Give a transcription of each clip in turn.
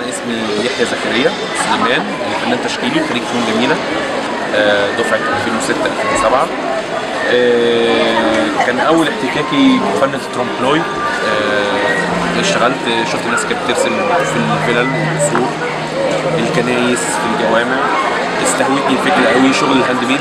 اسمي يحيى زكريا سليمان فنان تشكيلي خريج فنون جميله آه، دفعه 2006 2007 آه، كان اول احتكاكي بفن الترومبلوي آه، اشتغلت شفت ناس كانت بترسم في الفلل والقصور الكنايس في الجوامع استهوتني الفكره قوي شغل الهاند ميد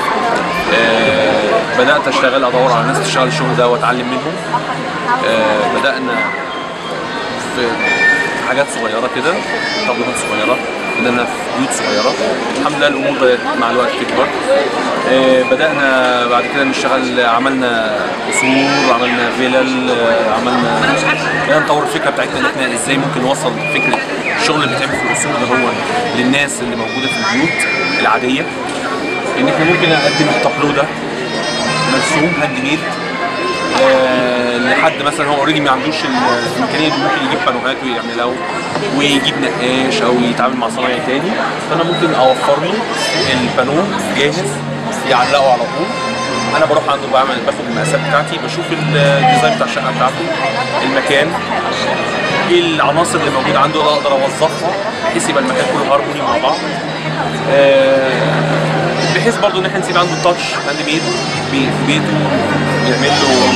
آه، بدات اشتغل ادور على ناس تشتغل الشغل ده واتعلم منهم آه، بدانا في حاجات صغيره كده طابلوهات صغيره بدانا في بيوت صغيره الحمد لله الامور بدات مع الوقت تكبر آه، بدانا بعد كده نشتغل عملنا قصور عملنا فيلل آه، عملنا بدانا نطور الفكره بتاعتنا ان احنا ازاي ممكن نوصل فكره الشغل اللي بيتعمل في القصور ده هو للناس اللي موجوده في البيوت العاديه ان احنا ممكن نقدم التابلو ده مرسوم هاند ميد آه، لحد مثلا هو اوريدي ما عندوش ال- الامكانيه دي ممكن يجيب بانوهات ويعملها ويجيب نقاش او يتعامل مع صنايعي تاني فانا ممكن اوفر له البانو جاهز يعلقه على طول انا بروح عنده بعمل باخد المقاسات بتاعتي بشوف الديزاين بتاع الشقه بتاعته المكان ايه العناصر اللي موجوده عنده اللي اقدر اوظفها بحيث يبقى المكان كله هارموني مع بعض آه، بحيث برضو ان احنا نسيب عنده تاتش هاند ميد في بيته يعمل له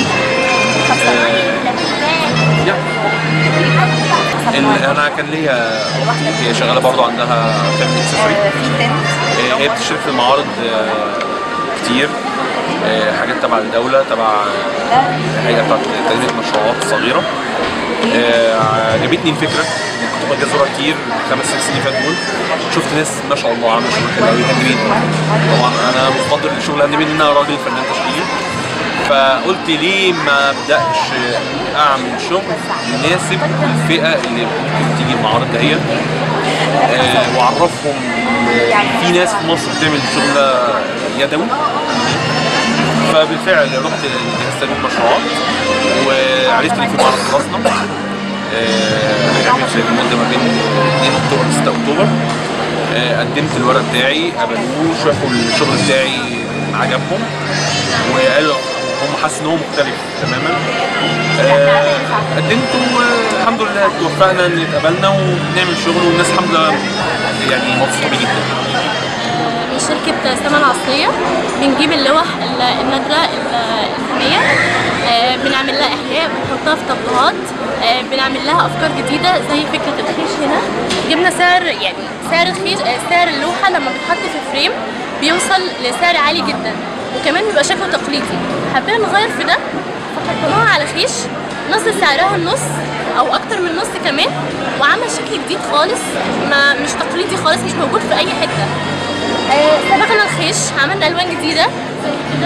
يا. ال- انا كان ليا اختي هي شغاله برضو عندها بتعمل اكسسوري آه، هي بتشترك في معارض آه، كتير آه، حاجات تبع الدوله تبع آه، الهيئه بتاعت تنميه المشروعات الصغيره آه، عجبتني الفكره كنت باجي ازورها كتير خمس ست سنين فاتوا دول شفت ناس ما شاء الله عامله شغل حلو قوي هاند ميد طبعا انا مفضل الشغل هاند ميد ان انا راجل فنان تشكيلي فقلت ليه ما ابداش اعمل شغل يناسب الفئه اللي ممكن تيجي المعارض دهيت آه، واعرفهم آه، في ناس في مصر بتعمل شغل يدوي فبالفعل رحت لجهاز تنميه المشروعات وعرفت ان في معرض خلصنا هيعمل في المده ما بين 2 اكتوبر و 6 اكتوبر آه، قدمت الورق بتاعي قبلوه شافوا الشغل بتاعي عجبهم وقالوا هم حسوا ان هو مختلف تماما آه، قدمت والحمد لله توفقنا ان اتقبلنا ونعمل شغل والناس الحمد لله يعني مبسوطه بيه جدا من شركة سما العصرية بنجيب اللوح ال- النادرة ال- الفنية آه، بنعمل لها إحياء بنحطها في طابلوهات آه، بنعمل لها أفكار جديدة زي فكرة الخيش هنا جبنا سعر يعني سعر الخيش آه، سعر اللوحة لما بتحط في فريم بيوصل لسعر عالي جدا وكمان بيبقى شكله تقليدي حبينا نغير في ده فحطيناها على خيش نص سعرها النص او اكتر من نص كمان وعمل شكل جديد خالص ما مش تقليدي خالص مش موجود في اي حته آه، صبغنا الخيش عملنا الوان جديده زي كده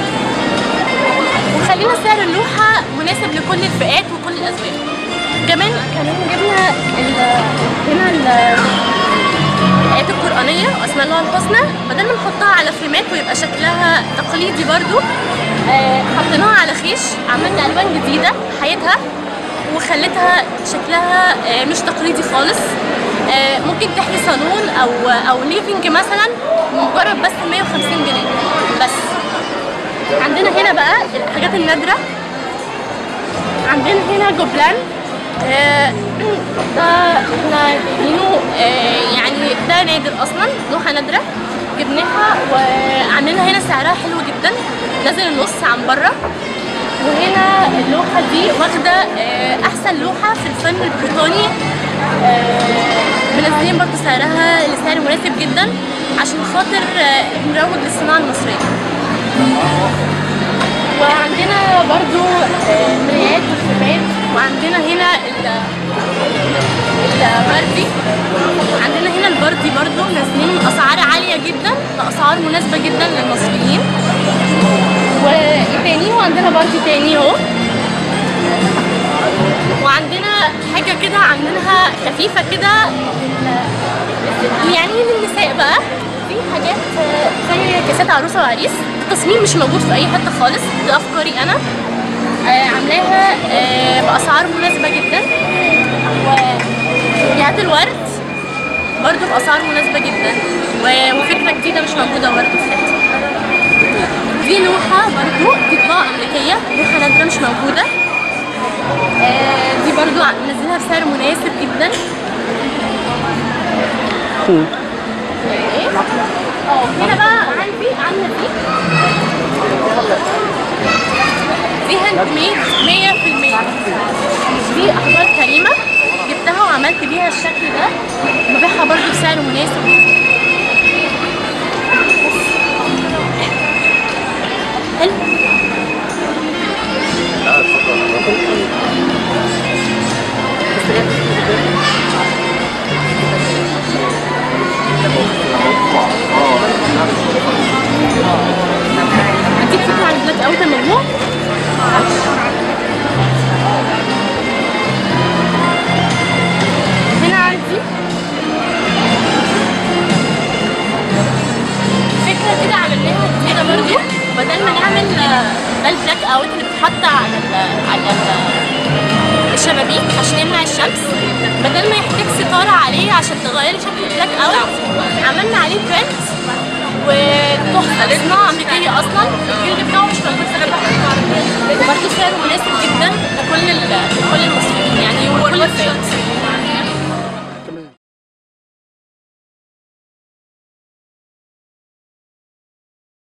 وخلينا سعر اللوحه مناسب لكل الفئات وكل الازواج كمان كمان جبنا ال- هنا ال- الآيات القرآنية وأسماء الله الحسنى بدل ما نحطها على فريمات ويبقى شكلها تقليدي برضو آه، حطيناها على خيش عملنا ألوان جديدة حياتها وخلتها شكلها آه، مش تقليدي خالص آه، ممكن تحكي صالون أو أو ليفينج مثلا مجرد بس 150 جنيه بس عندنا هنا بقى الحاجات النادرة عندنا هنا جبلان آه، ده احنا جايبينه آه، يعني ده نادر اصلا لوحه نادره جبناها وعاملينها هنا سعرها حلو جدا نازل النص عن بره وهنا اللوحه دي واخده آه، احسن لوحه في الفن البريطاني آه، منزلين برضه سعرها لسعر مناسب جدا عشان خاطر آه، نروج للصناعه المصريه وعندنا برضو آه، مرايات وفريمات وعندنا هنا ال- البردي عندنا هنا البردي برضو نازلين اسعار عاليه جدا باسعار مناسبه جدا للمصريين وايه تاني وعندنا بردي تاني اهو وعندنا حاجه كده عاملينها خفيفه كده لل- يعني للنساء بقى في حاجات آه، زي كاسات عروسه وعريس التصميم مش موجود في اي حته خالص ده افكاري انا آه، عاملاها آه، باسعار مناسبه جدا وجهات الورد برضو باسعار مناسبه جدا و- وفكره جديده مش موجوده برضو في حته دي لوحه برضو دي طباعه امريكيه لوحه نادره مش موجوده آه، دي برضو ع- منزلها بسعر مناسب جدا ايه اه هنا بقى عندي عندنا دي دي هاند ميد 100% دي احجار كريمه جبتها وعملت بيها الشكل ده ببيعها برضو بسعر مناسب حلو لا اتفضل اديك فكره عن البلاك اوت المجموع هنا عندي فكره كده عملناها جديده برضو بدل ما نعمل آه، ده البلاك اوت اللي بتتحط على ال على ال الشبابيك عشان يمنع الشمس بدل ما يحتاج ستاره عليه عشان تغيري شكل البلاك اوت عملنا عليه برنت وتحفه صناعه امريكيه اصلا الجلد بتاعه مش موجود في البحر برضه سعره مناسب جدا لكل ال- لكل المصريين يعني وكل الفئات